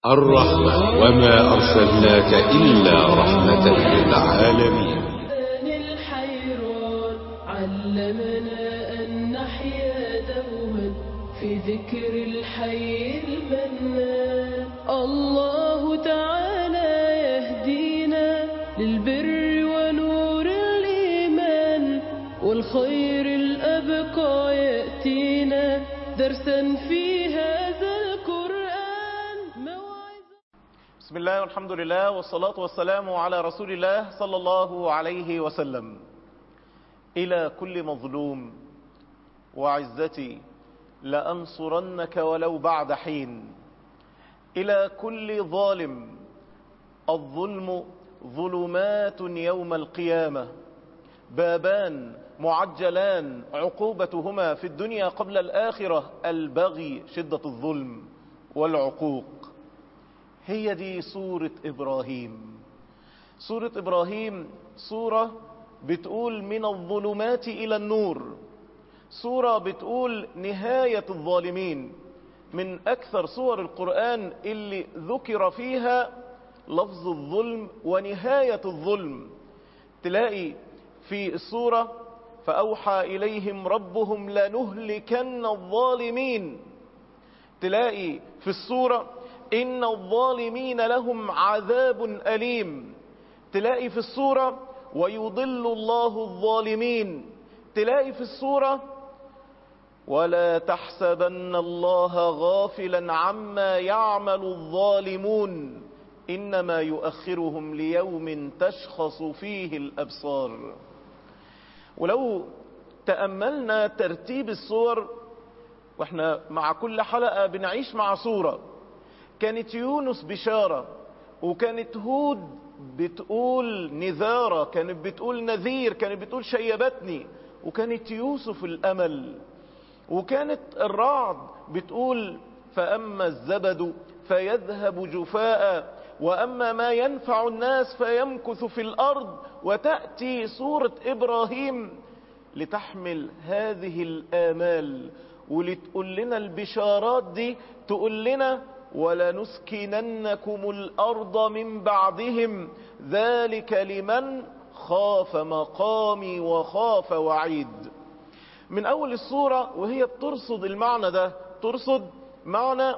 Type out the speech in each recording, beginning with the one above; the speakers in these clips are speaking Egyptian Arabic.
الرحمة وما أرسلناك إلا رحمة للعالمين الحيران علمنا أن نحيا دوما في ذكر الحي المنان الله تعالى يهدينا للبر ونور الإيمان والخير الأبقى يأتينا درسا في هذا القرآن موعظة بسم الله والحمد لله والصلاة والسلام على رسول الله صلى الله عليه وسلم إلى كل مظلوم وعزتي لأنصرنك ولو بعد حين إلى كل ظالم الظلم ظلمات يوم القيامة بابان معجلان عقوبتهما في الدنيا قبل الآخرة البغي شدة الظلم والعقوق هي دي سورة إبراهيم سورة إبراهيم سورة بتقول من الظلمات إلى النور سورة بتقول نهاية الظالمين من أكثر سور القرآن اللي ذكر فيها لفظ الظلم ونهاية الظلم تلاقي في السورة فأوحى إليهم ربهم لنهلكن الظالمين تلاقي في السورة إن الظالمين لهم عذاب أليم تلاقي في السورة ويضل الله الظالمين تلاقي في السورة ولا تحسبن الله غافلا عما يعمل الظالمون إنما يؤخرهم ليوم تشخص فيه الأبصار ولو تأملنا ترتيب السور واحنا مع كل حلقة بنعيش مع سورة كانت يونس بشارة وكانت هود بتقول نذارة كانت بتقول نذير كانت بتقول شيبتني وكانت يوسف الأمل وكانت الرعد بتقول فأما الزبد فيذهب جفاء وأما ما ينفع الناس فيمكث في الأرض وتأتي سورة إبراهيم لتحمل هذه الآمال ولتقول لنا البشارات دي تقول لنا ولنسكننكم الأرض من بعدهم ذلك لمن خاف مقامي وخاف وعيد من أول السورة وهي بترصد المعنى ده ترصد معنى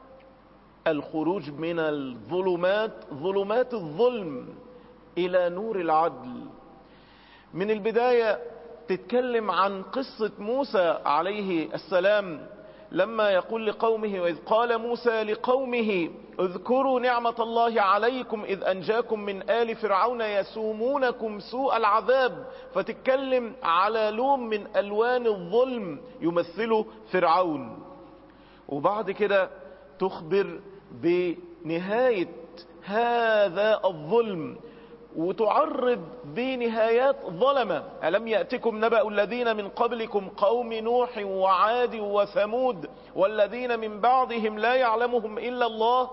الخروج من الظلمات ظلمات الظلم إلى نور العدل من البداية تتكلم عن قصة موسى عليه السلام لما يقول لقومه وإذ قال موسى لقومه اذكروا نعمة الله عليكم إذ أنجاكم من آل فرعون يسومونكم سوء العذاب فتتكلم على لوم من ألوان الظلم يمثله فرعون وبعد كده تخبر بنهاية هذا الظلم وتعرض بنهايات ظلمة ألم يأتكم نبأ الذين من قبلكم قوم نوح وعاد وثمود والذين من بعضهم لا يعلمهم إلا الله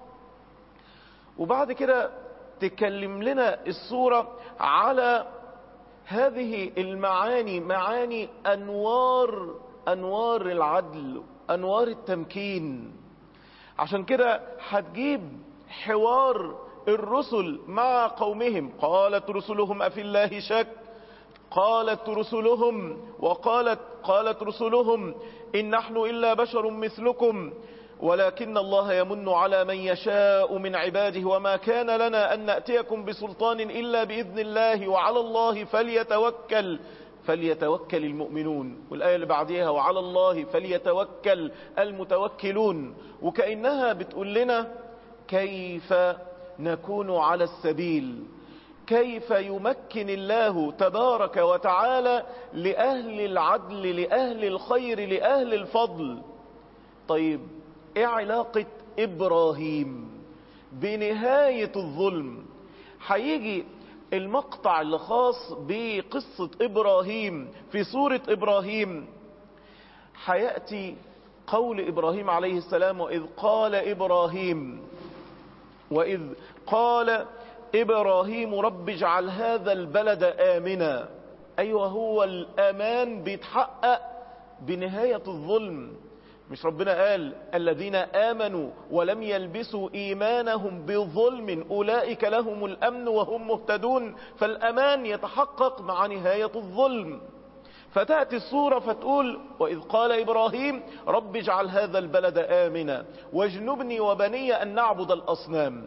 وبعد كده تكلم لنا السورة على هذه المعاني معاني أنوار أنوار العدل أنوار التمكين عشان كده هتجيب حوار الرسل مع قومهم قالت رسلهم أفي الله شك قالت رسلهم وقالت قالت رسلهم إن نحن إلا بشر مثلكم ولكن الله يمن على من يشاء من عباده وما كان لنا أن نأتيكم بسلطان إلا بإذن الله وعلى الله فليتوكل فليتوكل المؤمنون والآية اللي بعديها وعلى الله فليتوكل المتوكلون وكأنها بتقول لنا كيف نكون على السبيل كيف يمكن الله تبارك وتعالى لأهل العدل لأهل الخير لأهل الفضل طيب ايه علاقة إبراهيم بنهاية الظلم هيجي المقطع اللي خاص بقصة إبراهيم في سورة إبراهيم هيأتي قول إبراهيم عليه السلام وإذ قال إبراهيم وإذ قال إبراهيم رب اجعل هذا البلد آمنا أيوة هو الأمان بيتحقق بنهاية الظلم مش ربنا قال الذين آمنوا ولم يلبسوا إيمانهم بظلم أولئك لهم الأمن وهم مهتدون فالأمان يتحقق مع نهاية الظلم فتأتي الصورة فتقول وإذ قال إبراهيم رب اجعل هذا البلد آمنا واجنبني وبني أن نعبد الأصنام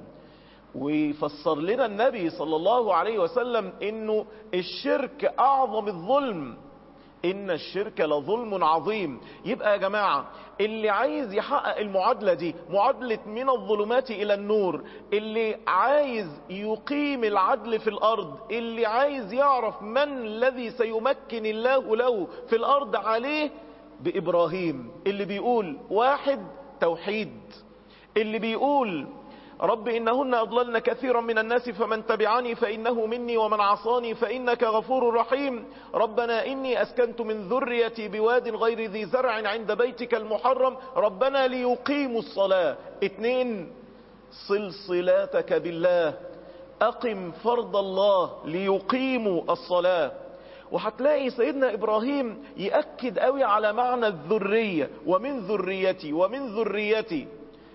ويفسر لنا النبي صلى الله عليه وسلم انه الشرك اعظم الظلم ان الشرك لظلم عظيم يبقى يا جماعة اللي عايز يحقق المعادلة دي معادلة من الظلمات الى النور اللي عايز يقيم العدل في الارض اللي عايز يعرف من الذي سيمكن الله له في الارض عليه بابراهيم اللي بيقول واحد توحيد اللي بيقول رب إنهن أضللن كثيرا من الناس فمن تبعني فإنه مني ومن عصاني فإنك غفور رحيم ربنا إني أسكنت من ذريتي بواد غير ذي زرع عند بيتك المحرم ربنا ليقيموا الصلاة اتنين صل صلاتك بالله أقم فرض الله ليقيموا الصلاة وهتلاقي سيدنا إبراهيم يأكد قوي على معنى الذرية ومن ذريتي ومن ذريتي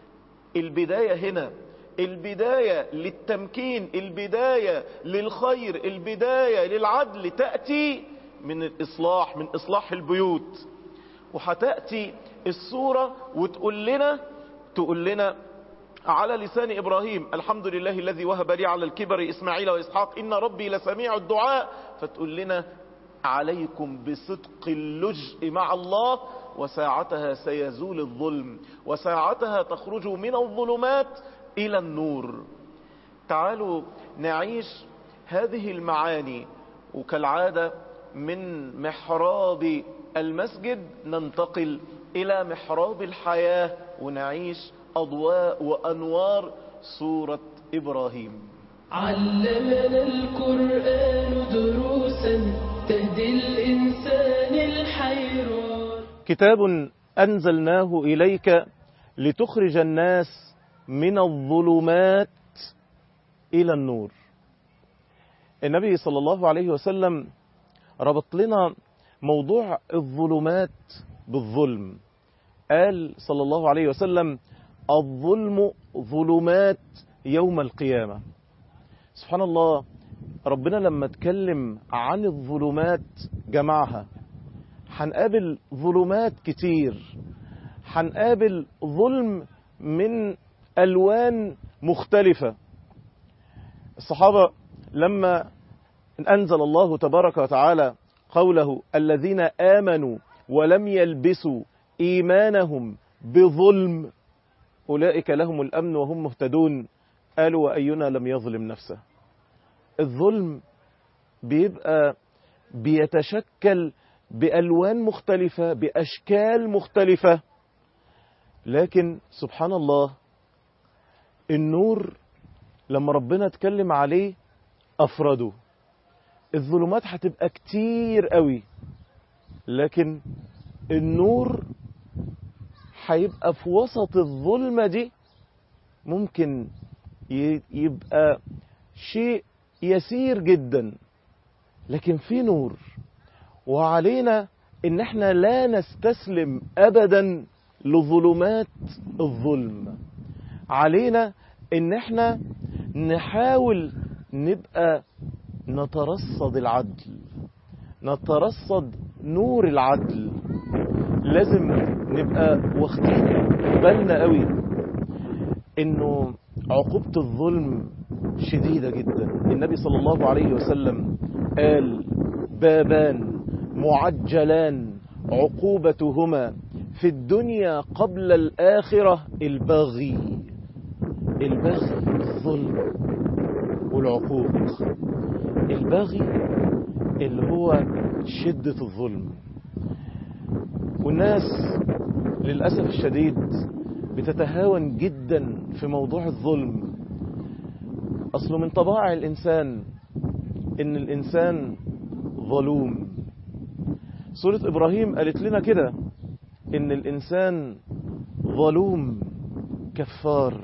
البداية هنا البداية للتمكين البداية للخير البداية للعدل تأتي من الإصلاح من إصلاح البيوت وهتأتي الصورة وتقول لنا تقول لنا على لسان إبراهيم الحمد لله الذي وهب لي على الكبر إسماعيل وإسحاق إن ربي لسميع الدعاء فتقول لنا عليكم بصدق اللجء مع الله وساعتها سيزول الظلم وساعتها تخرج من الظلمات إلى النور تعالوا نعيش هذه المعاني وكالعادة من محراب المسجد ننتقل إلى محراب الحياة ونعيش أضواء وأنوار سورة إبراهيم علمنا القرآن دروسا تهدي الإنسان الحيران كتاب أنزلناه إليك لتخرج الناس من الظلمات إلى النور النبي صلى الله عليه وسلم ربط لنا موضوع الظلمات بالظلم قال صلى الله عليه وسلم الظلم ظلمات يوم القيامة سبحان الله ربنا لما اتكلم عن الظلمات جمعها هنقابل ظلمات كتير هنقابل ظلم من ألوان مختلفة الصحابة لما أنزل الله تبارك وتعالى قوله الذين آمنوا ولم يلبسوا إيمانهم بظلم أولئك لهم الأمن وهم مهتدون قالوا وأينا لم يظلم نفسه الظلم بيبقى بيتشكل بألوان مختلفة بأشكال مختلفة لكن سبحان الله النور لما ربنا اتكلم عليه أفرده الظلمات هتبقى كتير قوي لكن النور هيبقى في وسط الظلمة دي ممكن يبقى شيء يسير جدا لكن في نور وعلينا ان احنا لا نستسلم ابدا لظلمات الظلم علينا ان احنا نحاول نبقى نترصد العدل نترصد نور العدل لازم نبقى واخدين بالنا قوي انه عقوبة الظلم شديدة جدا النبي صلى الله عليه وسلم قال بابان معجلان عقوبتهما في الدنيا قبل الآخرة البغي البغي الظلم والعقوق البغي اللي هو شدة الظلم والناس للأسف الشديد بتتهاون جدا في موضوع الظلم أصله من طباع الإنسان إن الإنسان ظلوم سورة إبراهيم قالت لنا كده إن الإنسان ظلوم كفار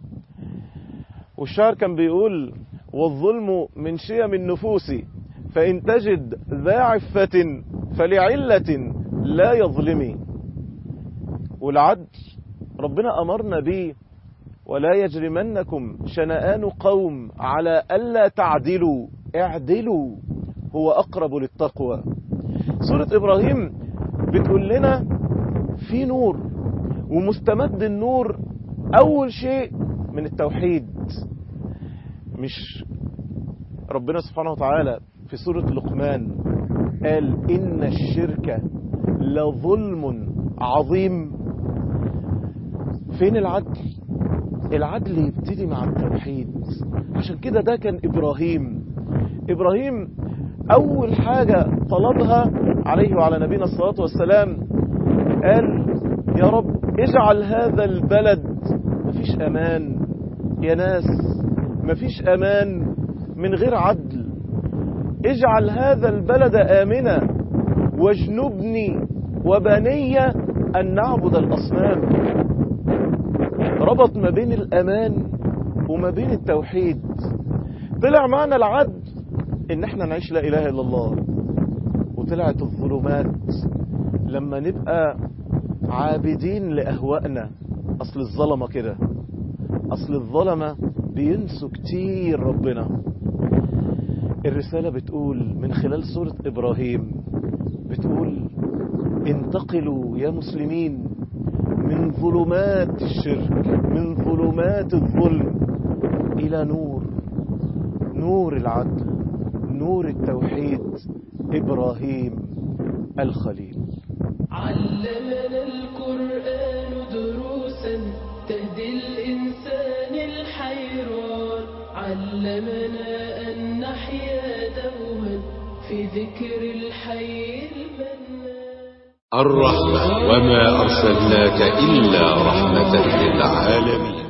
والشعر كان بيقول والظلم من شيم النفوس فإن تجد ذا عفة فلعلة لا يظلمي والعدل ربنا أمرنا به ولا يجرمنكم شنآن قوم على ألا تعدلوا اعدلوا هو أقرب للتقوى سورة إبراهيم بتقول لنا في نور ومستمد النور أول شيء من التوحيد مش ربنا سبحانه وتعالى في سورة لقمان قال إن الشرك لظلم عظيم فين العدل العدل يبتدي مع التوحيد عشان كده ده كان إبراهيم إبراهيم أول حاجة طلبها عليه وعلى نبينا الصلاة والسلام قال يا رب اجعل هذا البلد مفيش أمان يا ناس مفيش أمان من غير عدل اجعل هذا البلد آمنا واجنبني وبني أن نعبد الأصنام ربط ما بين الأمان وما بين التوحيد طلع معنا العدل ان احنا نعيش لا اله الا الله وطلعت الظلمات لما نبقى عابدين لأهوائنا أصل الظلمة كده أصل الظلمة بينسوا كتير ربنا الرسالة بتقول من خلال سورة إبراهيم بتقول انتقلوا يا مسلمين من ظلمات الشرك من ظلمات الظلم إلى نور نور العدل نور التوحيد إبراهيم الخليل علمنا القرآن دروسا تهدي الإنسان الحيران علمنا أن نحيا دوما في ذكر الحي المنان الرحمة وما أرسلناك إلا رحمة للعالمين